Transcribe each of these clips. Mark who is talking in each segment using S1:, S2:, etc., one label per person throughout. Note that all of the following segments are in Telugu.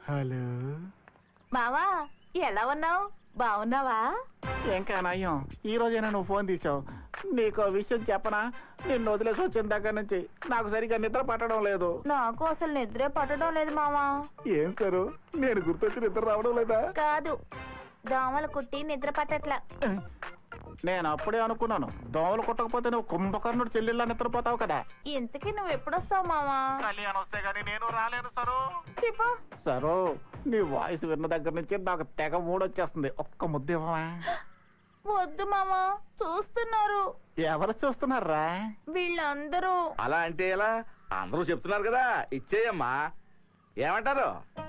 S1: హలో
S2: మావా ఎలా ఉన్నావు బాగున్నావా
S1: ఇంకా నయ్యం ఈ రోజైనా నువ్వు ఫోన్ తీసావు నీకు విషయం చెప్పనా నిన్ను వదిలేసి వచ్చిన దగ్గర నుంచి నాకు సరిగ్గా నిద్ర పట్టడం లేదు
S2: నాకు అసలు నిద్రే పట్టడం లేదు మావా
S1: ఏం సారు నేను గుర్తొచ్చి నిద్ర రావడం లేదా
S2: కాదు దోమలు కుట్టి నిద్ర పట్టట్లా
S1: నేను అప్పుడే అనుకున్నాను దోమలు కుట్టకపోతే నువ్వు కుంభకర్ణుడు చెల్లెళ్ళ నిద్రపోతావు కదా
S2: ఇంతకీ నువ్వు ఎప్పుడొస్తావు మావా
S1: కళ్యాణ్ వస్తే గానీ నేను రాలేను సరు
S2: చెప్పు
S1: సరు నీ వాయిస్ విన్న దగ్గర నుంచి నాకు తెగ మూడొచ్చేస్తుంది ఒక్క ముద్ద ఇవ్వవా
S2: వద్దు మావా చూస్తున్నారు
S1: ఎవరు చూస్తున్నారా
S2: వీళ్ళందరూ
S3: అలా అంటే ఎలా అందరూ చెప్తున్నారు కదా ఇచ్చేయమ్మా ఏమంటారు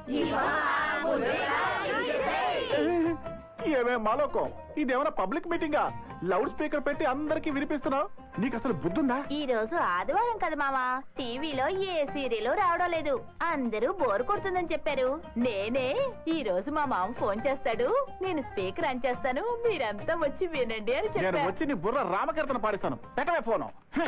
S1: ఏమే మాలోకం ఇదేమైనా పబ్లిక్ మీటింగా లౌడ్ స్పీకర్ పెట్టి అందరికి వినిపిస్తున్నావు నీకు అసలు బుద్ధుందా
S2: ఈ రోజు ఆదివారం కదా మావా టీవీలో ఏ సీరియల్ రావడం లేదు అందరూ బోర్ కొడుతుందని చెప్పారు నేనే ఈ రోజు మా మామ ఫోన్ చేస్తాడు నేను స్పీకర్ ఆన్ చేస్తాను మీరంతా వచ్చి వినండి అని
S1: నేను
S2: చెప్పా
S1: వచ్చి నీ బుర్ర రామకీర్తన పాడిస్తాను పెట్టవే ఫోను హ.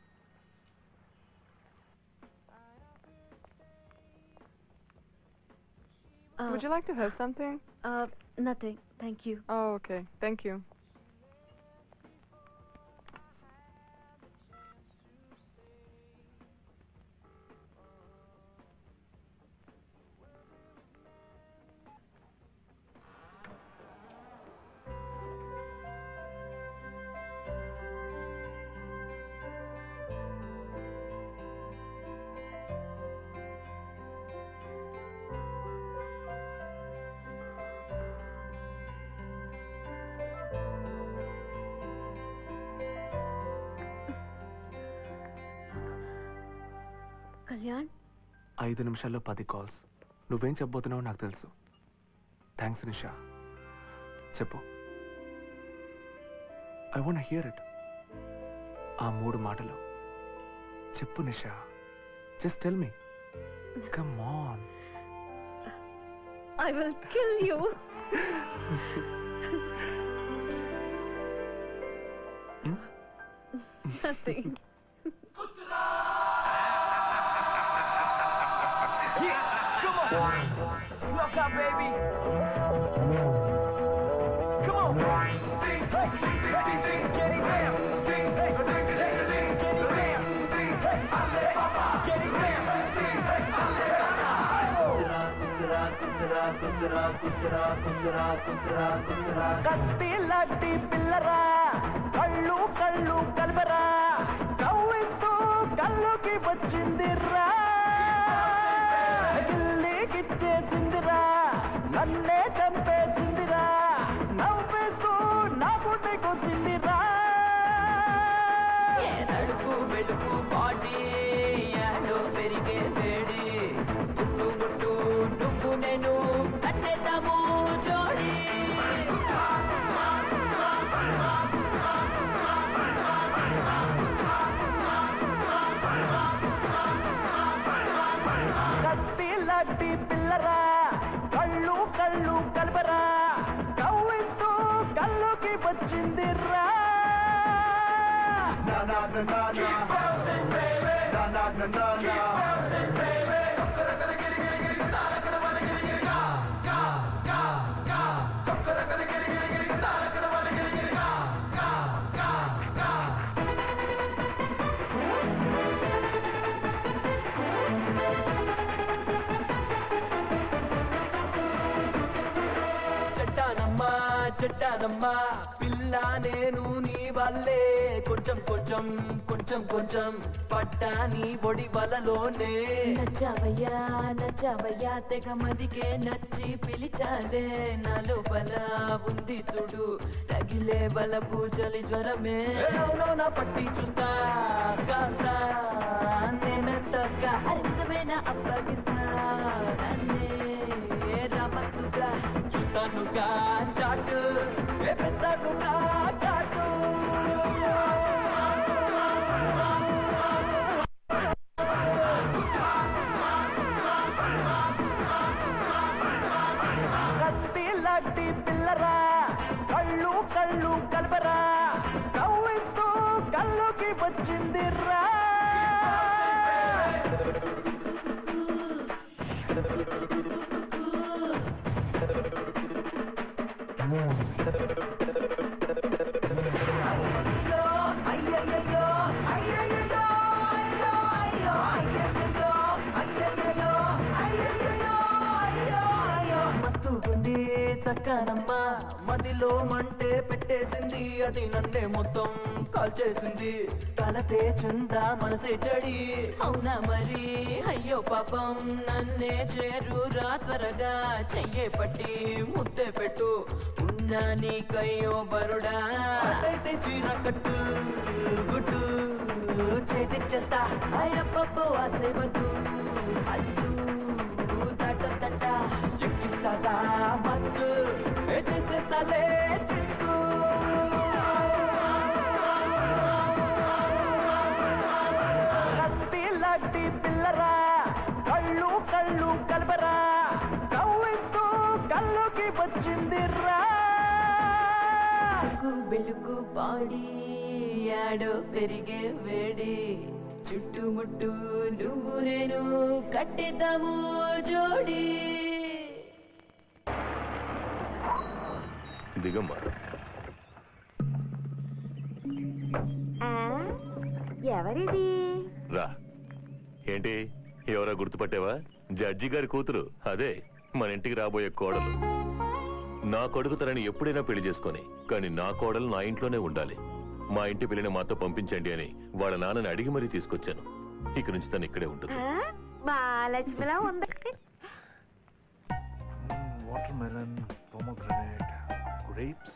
S4: Would you like to have something?
S5: Uh, nothing. Thank you.
S4: Oh, okay. Thank you.
S5: Kalyan
S6: ఐదు నిమిషాల్లో పది కాల్స్ నువ్వేం చెప్పబోతున్నావో నాకు తెలుసు థ్యాంక్స్ నిషా చెప్పు ఐ వాంట్ హియర్ ఇట్ ఆ మూడు మాటలు చెప్పు Nisha just tell me come on
S5: I will kill you. Nothing.
S7: Smoke up, baby. Come on. Hey, hey, get it down. Hey, hey, get it down. Hey, get it down. కత్తి లాంటి పిల్లరా కళ్ళు కళ్ళు కలపరా కవ్విస్తూ కళ్ళుకి వచ్చిందిరా గిల్లీకిచ్చేసిందిరా నన్నే చంపేసిందిరా నవ్వేస్తూ నా గుడ్డి కొసిందిరా
S8: తడుపు వెలుపు బాడీ యాడో పెరిగే వేడి చుట్టూ ముట్టు నువ్వు నేను కట్టేద్దాము జోడి
S7: కత్తి లాంటి పిల్లరా కళ్ళు కళ్ళు కలపరా కవ్విస్తూ కళ్ళుకి వచ్చిందిరా చెట్టానమ్మా చెట్టానమ్మా పిల్ల నేను నీ వల్లే కొంచెం కొంచెం కొంచెం కొంచెం పడ్డా నీ ఒడి వలలోనే
S5: నచ్చావయ్యా నచ్చావయ్యా తెగ మదికే నచ్చి పిలిచాలే నా లోపల ఉంది చూడు తగిలే బల పూజలి జ్వరమే
S7: నా పట్టి చూస్తా కాస్త నేనెంతగా
S5: నిజమైన అప్పగిస్తా నన్నే రమత్తుగా
S7: చూస్తానుగా చాటు వేపిస్తానుగా చాటు కత్తి లాంటి పిల్లరా కళ్ళు కళ్ళు కలపరా కవ్విస్తూ కళ్ళుకి వచ్చిందిరా
S8: మస్తుగుంది చక్కనమ్మ మదిలో మంటే పెట్టేసింది అది నన్నే మొత్తం కాల్చేసింది తలతే చుందా మనసే జడి
S5: అవునా మరి అయ్యో పాపం నన్నే చేరురా త్వరగా చెయ్యే పట్టి ముద్దే పెట్టు ఉన్నా నీకయ్యో బరుడా
S8: అటైతే చీర కట్టు గుట్టు చేతిచ్చేస్తా
S5: అయ్యప్పో ఆసేవద్దు అడ్డు తట
S8: ఎక్కిస్తాదా మత్తు ఏ చేసేస్తాలే చిక్కు కత్తి లాంటి పిల్లరా కళ్ళు కళ్ళు కలపరా కవ్విస్తూ కళ్ళుకి వచ్చిందిరా
S5: బెలుకు బెలుకు పాడి ఆడో పెరిగే వేడి చుట్టుముట్టు నువ్వు నేను కట్టేద్దాము జోడి
S9: దిగమ్మా
S2: ఎవరిది
S9: రా ఏంటి ఎవరో గుర్తుపట్టావా జడ్జి గారి కూతురు అదే మన ఇంటికి రాబోయే కోడలు నా కొడుకు తనని ఎప్పుడైనా పెళ్లి చేసుకొని కానీ నా కోడలు నా ఇంట్లోనే ఉండాలి మా ఇంటి పిల్లని మాతో పంపించండి అని వాళ్ళ నాన్నని అడిగి మరీ తీసుకొచ్చాను ఇక నుంచి తను ఇక్కడే ఉంటుంది
S2: మహాలక్ష్మిలా ఉంది
S6: watermelon pomegranate grapes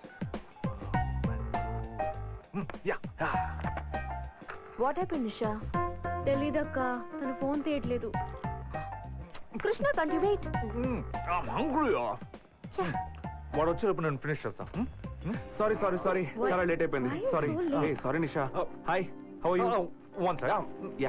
S6: yeah
S2: what happen Nisha
S10: తెలీదక్క తన ఫోన్ తీయట్లేదు
S2: కృష్ణ కంటి వెయిట్
S6: వాడు వచ్చేటప్పుడు నేను ఫినిష్ చేస్తా సారీ సారీ సారీ చాలా లేట్ అయిపోయింది
S10: Why
S6: సారీ
S10: so late?
S6: ఏ sorry Nisha hi how you one sec yeah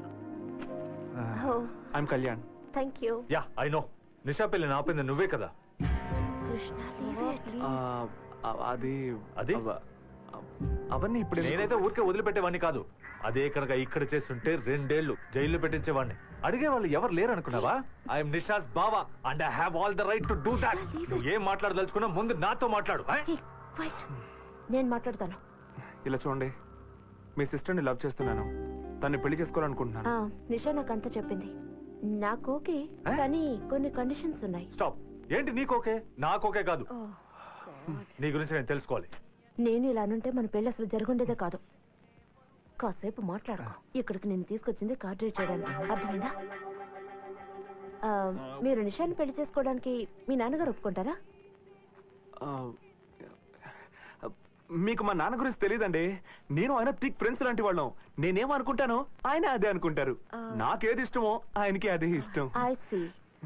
S6: I'm Kalyan
S2: thank you
S11: yeah I know Nisha పెళ్లి నాపింది నువ్వే కదా
S2: కృష్ణ
S6: ఆ, ఆ, అది
S11: అది?
S6: అవ- అవన్నీ ఇప్పుడు ఎందుకు?
S11: నేనైతే ఊరికే వదిలిపెట్టేవాడిని కాదు అదే కనుక ఇక్కడ చేస్తుంటే రెండేళ్లు జైల్లో పెట్టించేవాడిని అడిగే వాళ్ళు ఎవరు లేరు అనుకున్నావా ఐఎమ్ నిషాస్ బావా and I have all the right to do that నువ్వు ఏం మాట్లాడదలుచుకున్నా ముందు నాతో మాట్లాడు ఆ?
S2: నేను మాట్లాడతాను
S6: ఇలా చూడండి మీ సిస్టర్ని లవ్ చేస్తున్నాను తన్ని పెళ్లి చేసుకోవాలనుకుంటున్నాను
S2: ఆ, నిషా నాకు అంతా చెప్పింది నాకు ఓకే
S11: ఏ?
S2: కానీ కొన్ని కండిషన్స్ ఉన్నాయి
S11: స్టాప్ ఏంటి నీకోకే నాకోకే కాదు నీ గురించి నేను తెలుసుకోవాలి
S2: నేను ఇలా అనుంటే మన పెళ్లి అసలు జరుగుండేదే కాదు కాసేపు మాట్లాడుకో ఇక్కడికి నేను తీసుకొచ్చింది కార్ డ్రైవ్ చేయడానికి అర్థమైందా ఆ, మీరు నిషాని పెళ్లి చేసుకోవడానికి మీ నాన్నగారు ఒప్పుకుంటారా
S6: ఆ, మీకు మా నాన్న గురించి తెలియదండి నేను ఆయన థిక్ ఫ్రెండ్స్ లాంటి వాళ్ళం నేనేమనుకుంటానో ఆయన అదే అనుకుంటారు
S2: ఆ.
S6: నాకేది ఇష్టమో ఆయనకి అదే ఇష్టం
S2: ఐ సీ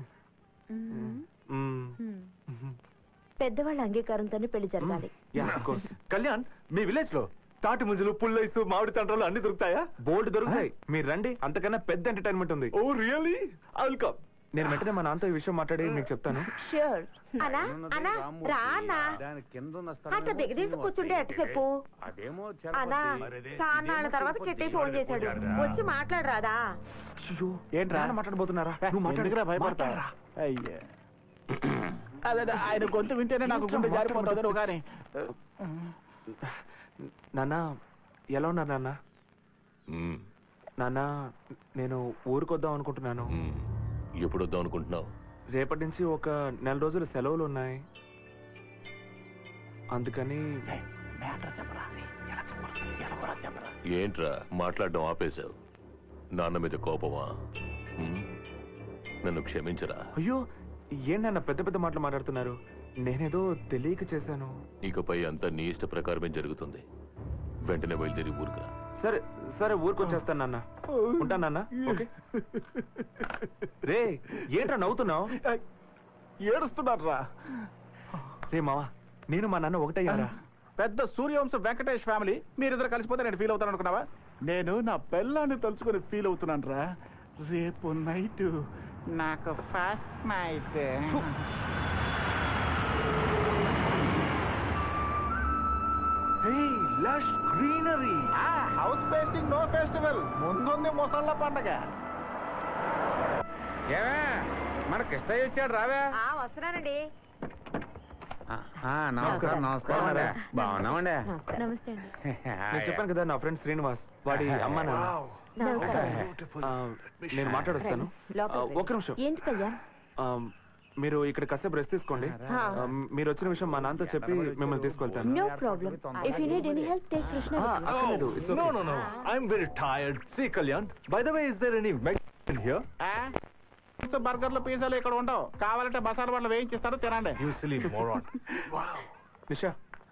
S6: మ్మ్.
S2: పెద్దవాళ్ళ అంగీకారంతోనే పెళ్లి జరగాలి
S6: Yeah, of course.
S11: కళ్యాణ్ మీ విలేజ్ లో తాటి ముజులు పుల్లైసు మామిడి తండ్రాలు అన్ని దొరుకుతాయా
S6: బోల్డ్ దొరుకుతాయి మీరు రండి అంతకన్నా పెద్ద ఎంటర్టైన్మెంట్ ఉంది
S11: oh really I will come
S6: నేను వెంటనే మా నాన్నతో ఈ విషయం మాట్లాడి మీకు చెప్తాను
S2: షూర్ అనా అనా రా అన్నా అట్లా బిగదీసి కూర్చుంటే ఎట్ట చెప్పు అనా చాన్నాళ్ళ తర్వాత కిట్టి ఫోన్ చేశాడు వచ్చి మాట్లాడరాదా
S6: ఏంట్రా నాన్న మాట్లాడబోతున్నారా నువ్వు మాట్లాడు.
S1: ఎందుకురా భయపడతా
S6: మాట్లాడరా.
S1: అయ్యే అదే అదే, ఆయన గొంతు వింటేనే నాకు గుండె జారిపోతుంది నువ్వు కానీ
S6: నాన్న ఎలా ఉన్నారు నాన్న
S9: మ్మ్.
S6: నాన్న నేను ఊరికొద్దాం అనుకుంటున్నాను
S9: మ్మ్. ఎప్పుడు వద్దాం అనుకుంటున్నావు
S6: రేపటి నుంచి ఒక నెల రోజులు సెలవులు ఉన్నాయి అందుకని
S9: ఏంట్రా మాట్లాడడం ఆపేశావు నాన్న మీద కోపమా మ్మ్? నన్ను క్షమించరా
S6: అయ్యో ఏంటన్న పెద్ద పెద్ద మాటలు మాట్లాడుతున్నారు నేనేదో తెలియక చేశాను
S9: ఇకపై అంతా నీ ఇష్ట ప్రకారమే జరుగుతుంది వెంటనే బయలుదేరి ఊరుకురా
S6: సరే సరే ఊరికొచ్చేస్తాను నాన్న ఉంటాను నాన్న ఓకే రే ఏంట్రా నవ్వుతున్నావు
S1: ఏడుస్తున్నారా
S6: రే మావా నేను మా నాన్న ఒకటయ్యారా
S1: పెద్ద సూర్యవంశ వెంకటేష్ ఫ్యామిలీ మీరిద్దరు కలిసిపోతే నేను ఫీల్ అవుతాను అనుకున్నావా నేను నా పెళ్ళాన్ని తలుచుకొని ఫీల్ అవుతున్నాను రా రేపు నైట్ నాకు first night
S6: lush greenery
S1: house feasting no festival ముందుంది ముసళ్ళ పండగ
S3: ఏమే మన కృష్ణయ్య వచ్చాడు రావే
S2: వస్తున్నానండి
S6: నమస్కారం నమస్కారం అండి.
S1: బాగున్నామండి
S10: నమస్తే అండి
S6: నేను చెప్పాను కదా నా ఫ్రెండ్ శ్రీనివాస్ వాడి అమ్మ నాన్న ఆ, నేను మాట్లాడొస్తాను ఆ, ఒక్క నిమిషం
S2: ఏంటి కళ్యాణ్
S6: ఆ, మీరు ఇక్కడ కాసేపు రెస్ట్ తీసుకోండి ఆ, మీరు వచ్చిన విషయం మా నాన్నతో చెప్పి మిమ్మల్ని తీసుకెళ్తాను
S2: no problem if you need any help take Krishna
S6: ఆ, అక్కర్లేదు. It's okay.
S11: No, no, no. I'm very tired. See, Kalyan. By the way, is there any Mexican here?
S1: బర్గర్లు పిజ్జాలు ఇక్కడ ఉండవు కావాలంటే మసాలా బండ్లు వేయించిస్తారు తినండి
S11: You silly moron.
S6: నిషా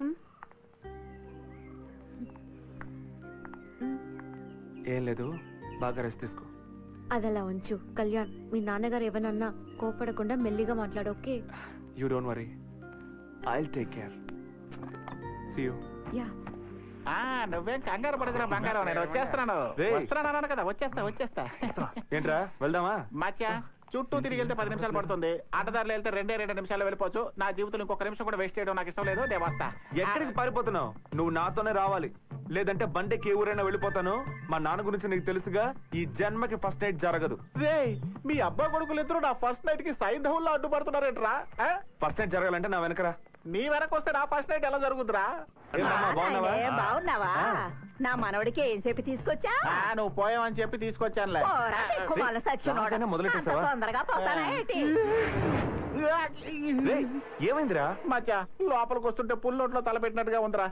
S6: ఏం లేదు బాగా రెస్ట్ తీసుకో
S10: అది అలా ఉంచు కళ్యాణ్ మీ నాన్నగారు ఏమన్నా కోపడకుండా మెల్లిగా మాట్లాడు okay
S6: you don't worry I take care see you
S10: yeah
S1: ఆ, నువ్వేం కంగారు పడకురా బంగారం నేను వచ్చేస్తున్నాను
S6: రేయ్.
S1: వస్తున్నాను అన్నాను కదా వచ్చేస్తా వచ్చేస్తా
S6: ఏంట్రా వెళ్దామా
S1: మచ్చా చుట్టూ తిరిగి వెళ్తే పది నిమిషాలు పడుతుంది అడ్డదారులు వెళ్తే రెండే రెండు నిమిషాలు వెళ్ళిపోవచ్చు నా జీవితంలో ఇంకొక నిమిషం కూడా వేస్ట్ చేయడం నాకు ఇష్టం లేదు నేను వస్తా
S6: ఎక్కడికి పారిపోతున్నావు నువ్వు నాతోనే రావాలి లేదంటే బండెకి ఏ ఊరైనా వెళ్ళిపోతాను మా నాన్న గురించి నీకు తెలుసుగా ఈ జన్మకి ఫస్ట్ నైట్ జరగదు
S1: రేయ్ మీ అబ్బా కొడుకులు ఇద్దరు నా ఫస్ట్ నైట్ కి సైంధవుల్లో అడ్డుపడుతున్నారేంట్రా ఆ?
S6: ఫస్ట్ నైట్ జరగాలంటే నా వెనకరా
S1: నీ వెనక వస్తే నా ఫస్ట్ నైట్ ఎలా జరుగుతురా
S6: ఏమమ్మా, బాగున్నావా?
S2: బాగున్నావా నా మనవడికి ఏం చెప్పి తీసుకొచ్చా
S1: ఆ, నువ్వు పోయావని చెప్పి తీసుకొచ్చానులే
S2: పోరా, చిక్కుమాల సచ్చినోడా.
S6: నాకైనా మొదలెట్టేసావా?
S2: అంత తొందరగా పోతానా ఏంటి
S6: రేయ్, ఏమైందిరా
S1: మచ్చా లోపలికి వస్తుంటే పుల్లొట్లో తలపెట్టినట్టుగా ఉందిరా